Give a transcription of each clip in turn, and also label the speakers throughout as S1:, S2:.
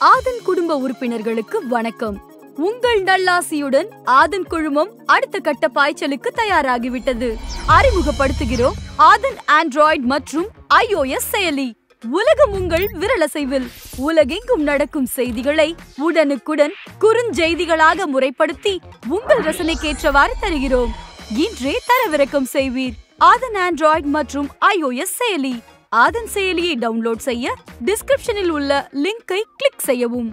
S1: ஆதன் குடும்ப உறுப்பினர்களுக்கு வணக்கம் உங்கள் நல்லாசியுடன் ஆதன் குழுமம் அடுத்த கட்ட பாய்ச்சலுக்கு தயாராகிவிட்டது அறிமுகப்படுத்துகிறோம் ஆதன் ஆண்ட்ராய்டு மற்றும் iOS செயலி உலகம் உங்கள் விரலசைவில் உலகெங்கும் நடக்கும் செய்திகளை உடனுக்குடன் குறுஞ்செய்திகளாக முறைப்படுத்தி உங்கள் ரசனைக்கேற்றவாறு தருகிறோம் இன்றே தரவிறக்கம் செய்வீர் ஆதன் ஆண்ட்ராய்டு மற்றும் iOS செயலி ஆதன் செயலியை டவுன்லோட் செய்ய டிஸ்கிரிப்ஷனில் உள்ள லிங்கை கிளிக் செய்யவும்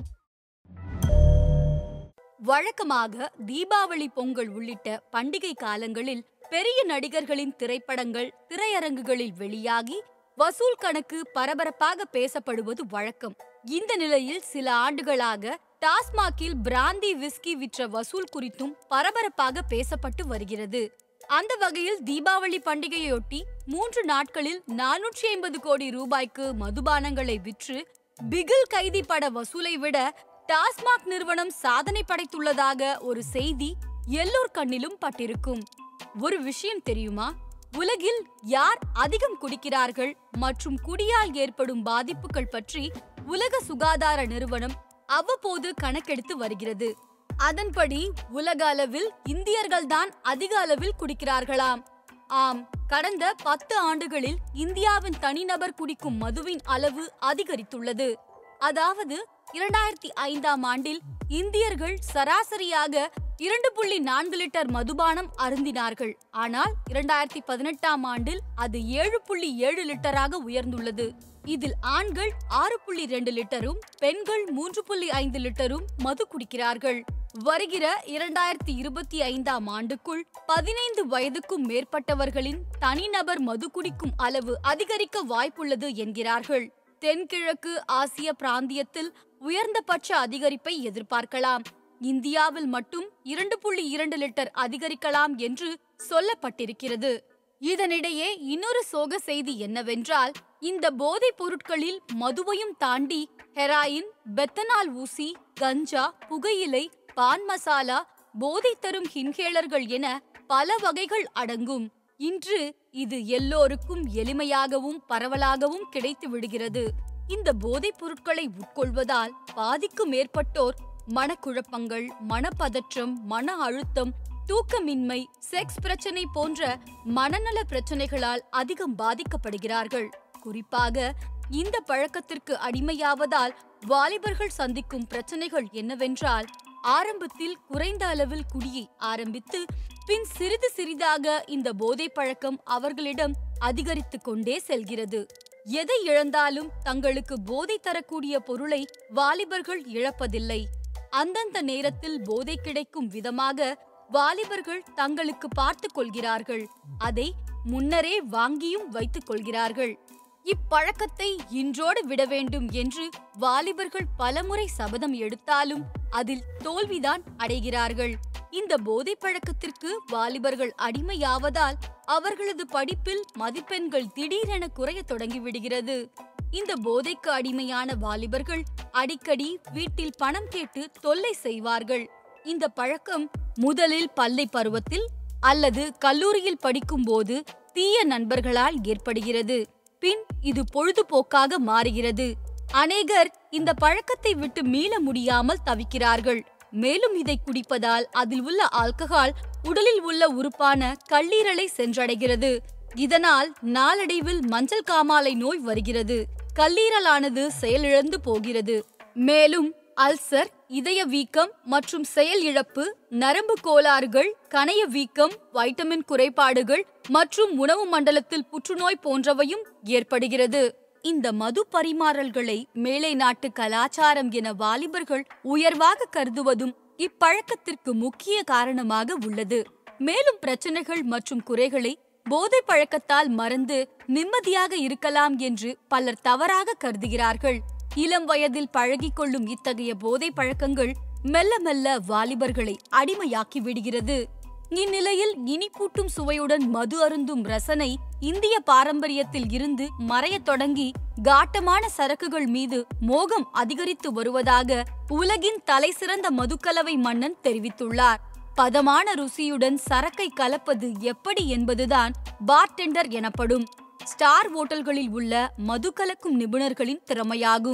S1: வழக்கமாக தீபாவளி பொங்கல் உள்ளிட்ட பண்டிகை காலங்களில் பெரிய நடிகர்களின் திரைப்படங்கள் திரையரங்குகளில் வெளியாகி வசூல் கணக்கு பரபரப்பாக பேசப்படுவது வழக்கம் இந்த நிலையில் சில ஆண்டுகளாக டாஸ்மாகில் பிராந்தி விஸ்கி விற்ற வசூல் குறித்தும் பரபரப்பாக பேசப்பட்டு வருகிறது அந்த வகையில் தீபாவளி பண்டிகையொட்டி மூன்று நாட்களில் நானூற்றி ஐம்பது கோடி ரூபாய்க்கு மதுபானங்களை விற்று பிகில் கைதி பட வசூலை விட டாஸ்மாக் நிறுவனம் சாதனை படைத்துள்ளதாக ஒரு செய்தி எல்லோர் கண்ணிலும் பட்டிருக்கும் ஒரு விஷயம் தெரியுமா உலகில் யார் அதிகம் குடிக்கிறார்கள் மற்றும் குடியால் ஏற்படும் பாதிப்புகள் பற்றி உலக சுகாதார நிறுவனம் அவ்வப்போது கணக்கெடுத்து வருகிறது அதன்படி உலக அளவில் இந்தியர்கள்தான் அதிக அளவில் குடிக்கிறார்களாம் ஆம் கடந்த பத்து ஆண்டுகளில் இந்தியாவின் தனிநபர் குடிக்கும் மதுவின் அளவு அதிகரித்துள்ளது அதாவது இரண்டாயிரத்தி ஐந்தாம் ஆண்டில் இந்தியர்கள் சராசரியாக இரண்டு புள்ளி நான்கு லிட்டர் மதுபானம் அருந்தினார்கள் ஆனால் இரண்டாயிரத்தி பதினெட்டாம் ஆண்டில் அது ஏழு புள்ளி ஏழு லிட்டராக உயர்ந்துள்ளது இதில் ஆண்கள் ஆறு புள்ளி ரெண்டு லிட்டரும் பெண்கள் மூன்று புள்ளி ஐந்து லிட்டரும் மது குடிக்கிறார்கள் வருகிற இரண்டாயிரத்தி இருபத்தி ஐந்தாம் ஆண்டுக்குள் பதினைந்து வயதுக்கும் மேற்பட்டவர்களின் தனிநபர் மது குடிக்கும் அளவு அதிகரிக்க வாய்ப்புள்ளது என்கிறார்கள் தென்கிழக்கு ஆசிய பிராந்தியத்தில் உயர்ந்தபட்ச அதிகரிப்பை எதிர்பார்க்கலாம் இந்தியாவில் மட்டும் இரண்டு புள்ளி இரண்டு லிட்டர் அதிகரிக்கலாம் என்று சொல்லப்பட்டிருக்கிறது இதனிடையே இன்னொரு சோக செய்தி என்னவென்றால் இந்த போதைப் பொருட்களில் மதுவையும் தாண்டி ஹெராயின் பெத்தனால் ஊசி கஞ்சா புகையிலை பான் மசாலா போதை தரும் இன்ஹேலர்கள் என பல வகைகள் அடங்கும் இன்று இது எல்லோருக்கும் எளிமையாகவும் பரவலாகவும் கிடைத்து விடுகிறது இந்த போதைப் பொருட்களை உட்கொள்வதால் பாதிக்கும் மேற்பட்டோர் மனக்குழப்பங்கள் மனப்பதற்றம் மன அழுத்தம் தூக்கமின்மை செக்ஸ் பிரச்சனை போன்ற மனநல பிரச்சனைகளால் அதிகம் பாதிக்கப்படுகிறார்கள் குறிப்பாக இந்த பழக்கத்திற்கு அடிமையாவதால் வாலிபர்கள் சந்திக்கும் பிரச்சனைகள் என்னவென்றால் ஆரம்பத்தில் குறைந்த அளவில் குடியை ஆரம்பித்து பின் சிறிது சிறிதாக இந்த போதை பழக்கம் அவர்களிடம் அதிகரித்துக் கொண்டே செல்கிறது எதை இழந்தாலும் தங்களுக்கு போதை தரக்கூடிய பொருளை வாலிபர்கள் இழப்பதில்லை அந்தந்த நேரத்தில் போதை கிடைக்கும் விதமாக வாலிபர்கள் தங்களுக்கு பார்த்துக் கொள்கிறார்கள் அதை முன்னரே வாங்கியும் வைத்துக் கொள்கிறார்கள் இப்பழக்கத்தை இன்றோடு விட வேண்டும் என்று வாலிபர்கள் பலமுறை சபதம் எடுத்தாலும் அதில் தோல்விதான் அடைகிறார்கள் இந்த போதை பழக்கத்திற்கு வாலிபர்கள் அடிமையாவதால் அவர்களது படிப்பில் மதிப்பெண்கள் திடீரென குறையத் தொடங்கிவிடுகிறது இந்த போதைக்கு அடிமையான வாலிபர்கள் அடிக்கடி வீட்டில் பணம் கேட்டு தொல்லை செய்வார்கள் இந்த பழக்கம் முதலில் பள்ளி பருவத்தில் அல்லது கல்லூரியில் படிக்கும்போது தீய நண்பர்களால் ஏற்படுகிறது பின் இது பொழுதுபோக்காக மாறுகிறது அநேகர் இந்த பழக்கத்தை விட்டு மீள முடியாமல் தவிக்கிறார்கள் மேலும் இதை குடிப்பதால் அதில் உள்ள ஆல்கஹால் உடலில் உள்ள உறுப்பான கல்லீரலை சென்றடைகிறது இதனால் நாளடைவில் மஞ்சள் காமாலை நோய் வருகிறது கல்லீரலானது செயலிழந்து போகிறது மேலும் அல்சர் இதய வீக்கம் மற்றும் செயல் இழப்பு நரம்பு கோளாறுகள் கணைய வீக்கம் வைட்டமின் குறைபாடுகள் மற்றும் உணவு மண்டலத்தில் புற்றுநோய் போன்றவையும் ஏற்படுகிறது இந்த மது பரிமாறல்களை மேலை நாட்டு கலாச்சாரம் என வாலிபர்கள் உயர்வாக கருதுவதும் இப்பழக்கத்திற்கு முக்கிய காரணமாக உள்ளது மேலும் பிரச்சனைகள் மற்றும் குறைகளை போதை பழக்கத்தால் மறந்து நிம்மதியாக இருக்கலாம் என்று பலர் தவறாக கருதுகிறார்கள் இளம் வயதில் பழகிக் கொள்ளும் இத்தகைய போதை பழக்கங்கள் மெல்ல மெல்ல வாலிபர்களை அடிமையாக்கி விடுகிறது இந்நிலையில் இனிப்பூட்டும் சுவையுடன் மது அருந்தும் ரசனை இந்திய பாரம்பரியத்தில் இருந்து மறையத் தொடங்கி காட்டமான சரக்குகள் மீது மோகம் அதிகரித்து வருவதாக உலகின் தலைசிறந்த மதுக்கலவை மன்னன் தெரிவித்துள்ளார் பதமான ருசியுடன் சரக்கை கலப்பது எப்படி என்பதுதான் பார்டெண்டர் எனப்படும் ஸ்டார் ஓட்டல்களில் உள்ள மது கலக்கும் நிபுணர்களின் திறமையாகும்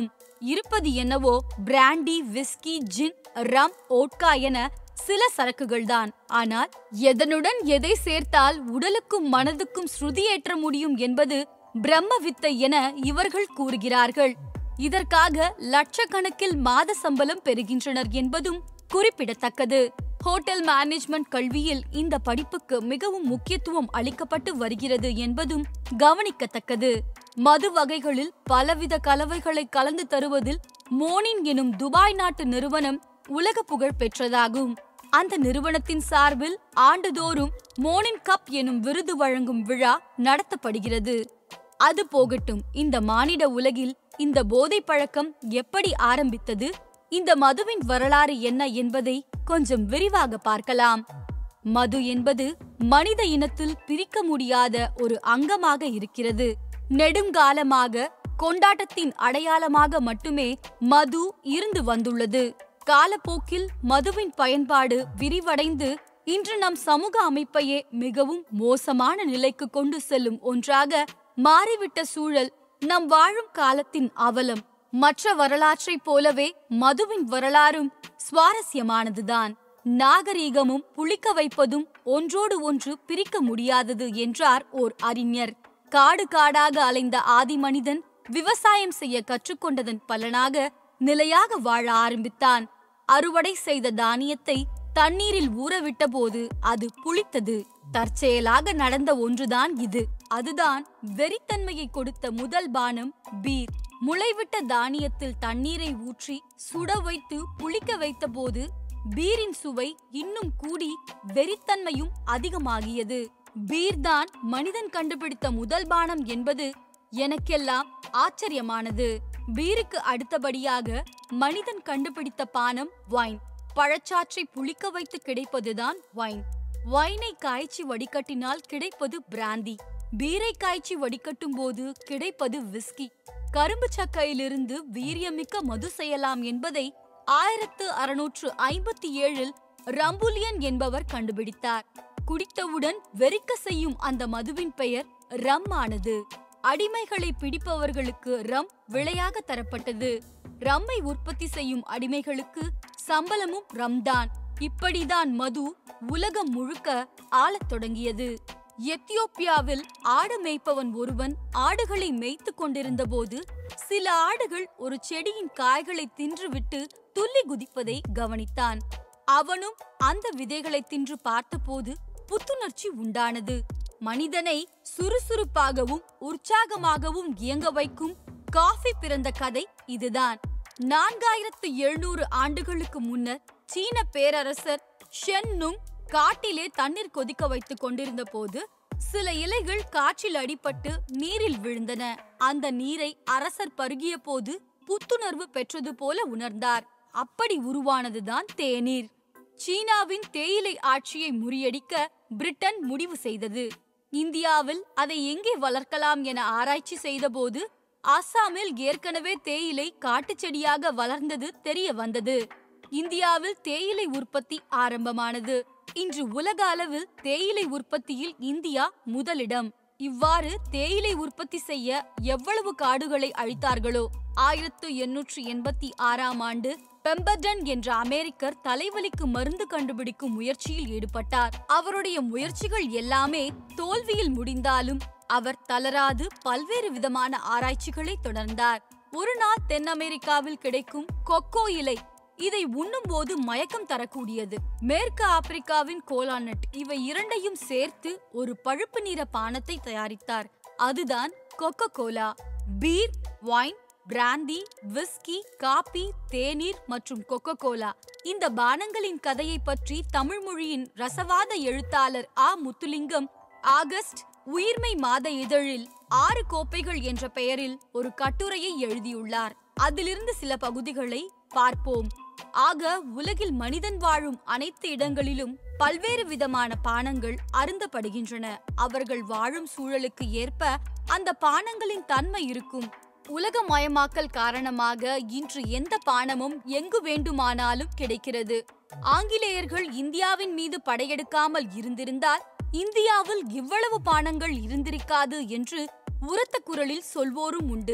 S1: இருப்பது என்னவோ brandy whisky gin rum vodka என சில சரக்குகள்தான் ஆனால் எதனுடன் எதை சேர்த்தால் உடலுக்கும் மனதுக்கும் ஸ்ருதியேற்ற முடியும் என்பது பிரம்ம வித்தை என இவர்கள் கூறுகிறார்கள் இதற்காக லட்சக்கணக்கில் மாத சம்பளம் பெறுகின்றனர் என்பதும் குறிப்பிடத்தக்கது ஹோட்டல் மேனேஜ்மெண்ட் கல்வியில் இந்த படிப்புக்கு மிகவும் முக்கியத்துவம் அளிக்கப்பட்டு வருகிறது என்பதும் கவனிக்கத்தக்கது மது வகைகளில் பலவித கலவைகளை கலந்து தருவதில் மோனின் எனும் துபாய் நாட்டு நிறுவனம் உலக புகழ் பெற்றதாகும் அந்த நிறுவனத்தின் சார்பில் ஆண்டுதோறும் மோனின் கப் எனும் விருது வழங்கும் விழா நடத்தப்படுகிறது அது போகட்டும் இந்த மானிட உலகில் இந்த போதை பழக்கம் எப்படி ஆரம்பித்தது இந்த மதுவின் வரலாறு என்ன என்பதை கொஞ்சம் விரிவாக பார்க்கலாம் மது என்பது மனித இனத்தில் பிரிக்க முடியாத ஒரு அங்கமாக இருக்கிறது நெடுங்காலமாக கொண்டாட்டத்தின் அடையாளமாக மட்டுமே மது இருந்து வந்துள்ளது காலப்போக்கில் மதுவின் பயன்பாடு விரிவடைந்து இன்று நம் சமூக அமைப்பையே மிகவும் மோசமான நிலைக்கு கொண்டு செல்லும் ஒன்றாக மாறிவிட்ட சூழல் நம் வாழும் காலத்தின் அவலம் மற்ற வரலாற்றைப் போலவே மதுவின் வரலாறும் சுவாரஸ்யமானதுதான் நாகரீகமும் புளிக்க வைப்பதும் ஒன்றோடு ஒன்று பிரிக்க முடியாதது என்றார் ஓர் அறிஞர் காடு காடாக அலைந்த ஆதி மனிதன் விவசாயம் செய்ய கற்றுக்கொண்டதன் பலனாக நிலையாக வாழ ஆரம்பித்தான் அறுவடை செய்த தானியத்தை தண்ணீரில் ஊறவிட்ட போது அது புளித்தது தற்செயலாக நடந்த ஒன்றுதான் இது அதுதான் வெறித்தன்மையை கொடுத்த முதல் பானம் பீர் முளைவிட்ட தானியத்தில் தண்ணீரை ஊற்றி சுட வைத்து புளிக்க வைத்தபோது பீரின் சுவை இன்னும் கூடி வெறித்தன்மையும் அதிகமாகியது பீர்தான் மனிதன் கண்டுபிடித்த முதல் பானம் என்பது எனக்கெல்லாம் ஆச்சரியமானது பீருக்கு அடுத்தபடியாக மனிதன் கண்டுபிடித்த பானம் வைன் பழச்சாற்றை புளிக்க வைத்து கிடைப்பதுதான் வைன் வைனை காய்ச்சி வடிகட்டினால் கிடைப்பது பிராந்தி பீரை காய்ச்சி வடிகட்டும் போது கிடைப்பது விஸ்கி கரும்பு சக்கையிலிருந்து வீரியமிக்க மது செய்யலாம் என்பதை ஆயிரத்து அறுநூற்று ஐம்பத்தி ஏழில் ரம்புலியன் என்பவர் கண்டுபிடித்தார் குடித்தவுடன் வெறிக்க செய்யும் அந்த மதுவின் பெயர் ரம் ஆனது அடிமைகளை பிடிப்பவர்களுக்கு ரம் விலையாக தரப்பட்டது ரம்மை உற்பத்தி செய்யும் அடிமைகளுக்கு சம்பளமும் ரம்தான் இப்படிதான் மது உலகம் முழுக்க ஆளத் தொடங்கியது எத்தியோப்பியாவில் ஆடு மேய்ப்பவன் ஒருவன் ஆடுகளை மேய்த்து கொண்டிருந்த போது சில ஆடுகள் ஒரு செடியின் காய்களை தின்றுவிட்டு துள்ளி குதிப்பதை கவனித்தான் அவனும் அந்த விதைகளை தின்று பார்த்தபோது புத்துணர்ச்சி உண்டானது மனிதனை சுறுசுறுப்பாகவும் உற்சாகமாகவும் இயங்க வைக்கும் காஃபி பிறந்த கதை இதுதான் நான்காயிரத்து எழுநூறு ஆண்டுகளுக்கு முன்னர் சீன பேரரசர் ஷென் நுங் காட்டிலே தண்ணீர் கொதிக்க வைத்துக் கொண்டிருந்த போது சில இலைகள் காற்றில் அடிபட்டு நீரில் விழுந்தன அந்த நீரை அரசர் பருகிய போது புத்துணர்வு பெற்றது போல உணர்ந்தார் அப்படி உருவானதுதான் தேநீர் சீனாவின் தேயிலை ஆட்சியை முறியடிக்க பிரிட்டன் முடிவு செய்தது இந்தியாவில் அதை எங்கே வளர்க்கலாம் என ஆராய்ச்சி செய்தபோது அஸ்ஸாமில் ஏற்கனவே தேயிலை காட்டுச் செடியாக வளர்ந்தது தெரிய வந்தது இந்தியாவில் தேயிலை உற்பத்தி ஆரம்பமானது இன்று உலக அளவில் தேயிலை உற்பத்தியில் இந்தியா முதலிடம் இவ்வாறு தேயிலை உற்பத்தி செய்ய எவ்வளவு காடுகளை அழித்தார்களோ ஆயிரத்து எண்ணூற்று எண்பத்தி ஆறாம் ஆண்டு பெம்பர்டன் என்ற அமெரிக்கர் தலைவலிக்கு மருந்து கண்டுபிடிக்கும் முயற்சியில் ஈடுபட்டார் அவருடைய முயற்சிகள் எல்லாமே தோல்வியில் முடிந்தாலும் அவர் தளராது பல்வேறு விதமான ஆராய்ச்சிகளை தொடர்ந்தார் ஒரு நாள் தென் அமெரிக்காவில் கிடைக்கும் கொக்கோ இலை இதை உண்ணும்போது மயக்கம் தரக்கூடியது மேற்கு ஆப்பிரிக்காவின் கோலானட் இவை இரண்டையும் சேர்த்து ஒரு பழுப்பு நிற பானத்தை தயாரித்தார் அதுதான் Coca Cola beer wine brandy whisky coffee தேநீர் மற்றும் கொக்கோ கோலா இந்த பானங்களின் கதையை பற்றி தமிழ் மொழியின் ரசவாத எழுத்தாளர் ஆ முத்துலிங்கம் ஆகஸ்ட் உயிர்மை மாத இதழில் ஆறு கோப்பைகள் என்ற பெயரில் ஒரு கட்டுரையை எழுதியுள்ளார் அதிலிருந்து சில பகுதிகளை பார்ப்போம் ஆக உலகில் மனிதன் வாழும் அனைத்து இடங்களிலும் பல்வேறு விதமான பானங்கள் அருந்தப்படுகின்றன அவர்கள் வாழும் சூழலுக்கு ஏற்ப அந்த பானங்களின் தன்மை இருக்கும் உலகமயமாக்கல் காரணமாக இன்று எந்த பானமும் எங்கு வேண்டுமானாலும் கிடைக்கிறது ஆங்கிலேயர்கள் இந்தியாவின் மீது படையெடுக்காமல் இருந்திருந்தால் இந்தியாவில் இவ்வளவு பானங்கள் இருந்திருக்காது என்று உரத்த குரலில் சொல்வோரும் உண்டு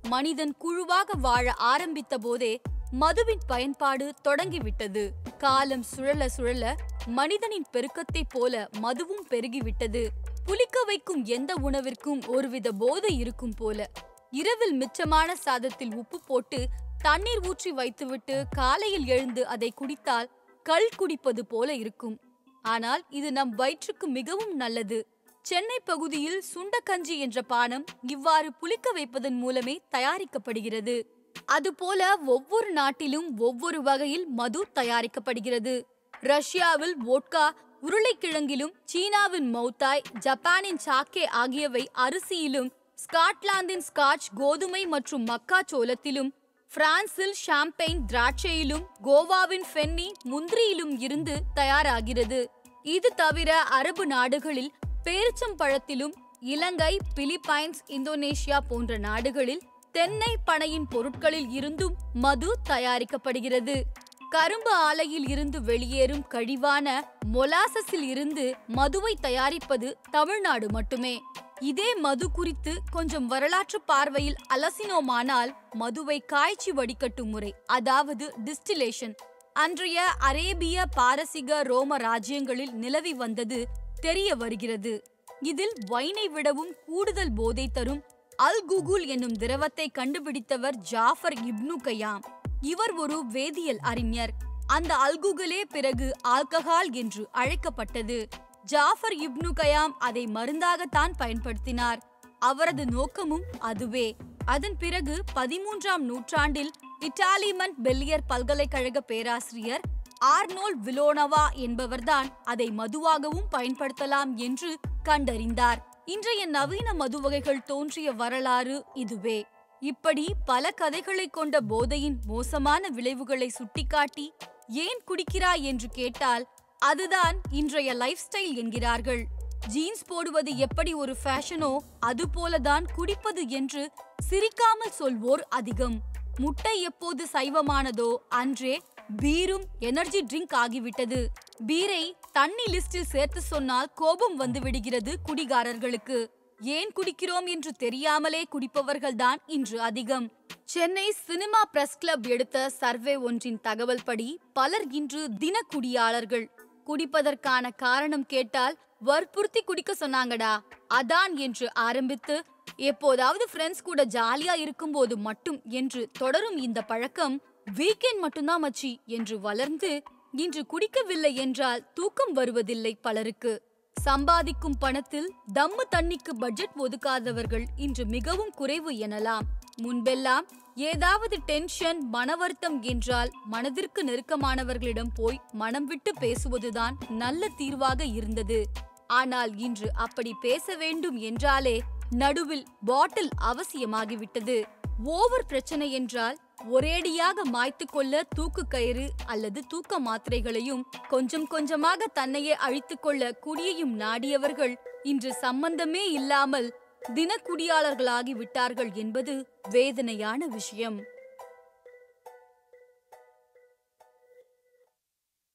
S1: மனிதன் குழுவாக வாழ ஆரம்பித்த போதே மதுவின் பயன்பாடு தொடங்கிவிட்டது காலம் சுழல சுழல மனிதனின் பெருக்கத்தைப் போல மதுவும் பெருகிவிட்டது புளிக்க வைக்கும் எந்த உணவிற்கும் ஒருவித போதை இருக்கும் போல இரவில் மிச்சமான சாதத்தில் உப்பு போட்டு தண்ணீர் ஊற்றி வைத்துவிட்டு காலையில் எழுந்து அதை குடித்தால் கள் குடிப்பது போல இருக்கும் ஆனால் இது நம் வயிற்றுக்கு மிகவும் நல்லது சென்னை பகுதியில் சுண்டக்கஞ்சி என்ற பானம் இவ்வாறு புளிக்க வைப்பதன் மூலமே தயாரிக்கப்படுகிறது அதுபோல ஒவ்வொரு நாட்டிலும் ஒவ்வொரு வகையில் மது தயாரிக்கப்படுகிறது ரஷ்யாவில் வோட்கா உருளைக்கிழங்கிலும் சீனாவின் மௌத்தாய் ஜப்பானின் சாக்கே ஆகியவை அரிசியிலும் ஸ்காட்லாந்தின் ஸ்காட்ச் கோதுமை மற்றும் மக்காச்சோளத்திலும் பிரான்சில் ஷாம்பெயின் திராட்சையிலும் கோவாவின் ஃபென்னி முந்திரியிலும் இருந்து தயாராகிறது இது தவிர அரபு நாடுகளில் பேரிச்சம்பழத்திலும் இலங்கை பிலிப்பைன்ஸ் இந்தோனேஷியா போன்ற நாடுகளில் தென்னை பனையின் பொருட்களில் இருந்தும் மது தயாரிக்கப்படுகிறது கரும்பு ஆலையில் இருந்து வெளியேறும் கழிவான மொலாசஸில் இருந்து மதுவை தயாரிப்பது தமிழ்நாடு மட்டுமே இதே மது குறித்து கொஞ்சம் வரலாற்று பார்வையில் அலசினோமானால் மதுவை காய்ச்சி வடிகட்டும் முறை அதாவது டிஸ்டிலேஷன் அன்றைய அரேபிய பாரசீக ரோம ராஜ்யங்களில் நிலவி வந்தது தெரிய வருகிறது இதில் வைனை விடவும் கூடுதல் போதை தரும் அல் குகுல் என்னும் திரவத்தை கண்டுபிடித்தவர் ஜாஃபர் இப்னு கயாம் இவர் ஒரு வேதியியல் அறிஞர் அந்த அல்குகலே பிறகு ஆல்கஹால் என்று அழைக்கப்பட்டது ஜாஃபர் இப்னு கயாம் அதை மருந்தாகத்தான் பயன்படுத்தினார் அவரது நோக்கமும் அதுவே அதன் பிறகு பதிமூன்றாம் நூற்றாண்டில் இட்டாலிமன் பெல்லியர் பல்கலைக்கழக பேராசிரியர் ஆர்னோல் விலோனவா என்பவர்தான் அதை மதுவாகவும் பயன்படுத்தலாம் என்று கண்டறிந்தார் இன்றைய நவீன மது வகைகள் தோன்றிய வரலாறு இதுவே இப்படி பல கதைகளை கொண்ட போதையின் மோசமான விளைவுகளை சுட்டிக்காட்டி ஏன் குடிக்கிறாய் என்று கேட்டால் அதுதான் இன்றைய லைஃப் ஸ்டைல் என்கிறார்கள் ஜீன்ஸ் போடுவது எப்படி ஒரு ஃபேஷனோ அதுபோலதான் குடிப்பது என்று சிரிக்காமல் சொல்வோர் அதிகம் முட்டை எப்போது சைவமானதோ அன்றே பீரும் எனர்ஜி ட்ரிங்க் ஆகிவிட்டது பீரை தண்ணி லிஸ்டில் சேர்த்து சொன்னால் கோபம் வந்து விடுகிறது குடிகாரர்களுக்கு ஏன் குடிக்கிறோம் என்று தெரியாமலே குடிப்பவர்கள்தான் இன்று அதிகம் சென்னை சினிமா பிரஸ் கிளப் எடுத்த சர்வே ஒன்றின் தகவல் படி பலர் இன்று தினக்குடியாளர்கள் குடிப்பதற்கான காரணம் கேட்டால் வற்புறுத்தி குடிக்க சொன்னாங்கடா அதான் என்று ஆரம்பித்து எப்போதாவது ஃப்ரெண்ட்ஸ் கூட ஜாலியா இருக்கும்போது மட்டும் என்று தொடரும் இந்த பழக்கம் வீக்கெண்ட் மட்டும்தான் மச்சி என்று வளர்ந்து இன்று குடிக்கவில்லை என்றால் தூக்கம் வருவதில்லை பலருக்கு சம்பாதிக்கும் பணத்தில் தம்மு தண்ணிக்கு பட்ஜெட் ஒதுக்காதவர்கள் இன்று மிகவும் குறைவு எனலாம் முன்பெல்லாம் ஏதாவது டென்ஷன் மனவருத்தம் என்றால் மனதிற்கு நெருக்கமானவர்களிடம் போய் மனம் விட்டு பேசுவதுதான் நல்ல தீர்வாக இருந்தது ஆனால் இன்று அப்படி பேச வேண்டும் என்றாலே நடுவில் பாட்டில் அவசியமாகிவிட்டது ஓவர் பிரச்சனை என்றால் ஒரேடியாக மாய்த்து கொள்ள தூக்கு கயிறு அல்லது தூக்க மாத்திரைகளையும் கொஞ்சம் கொஞ்சமாக தன்னையே அழித்துக் கொள்ள குடியையும் நாடியவர்கள் இன்று சம்பந்தமே இல்லாமல் தினக்குடியாளர்களாகி விட்டார்கள் என்பது வேதனையான விஷயம்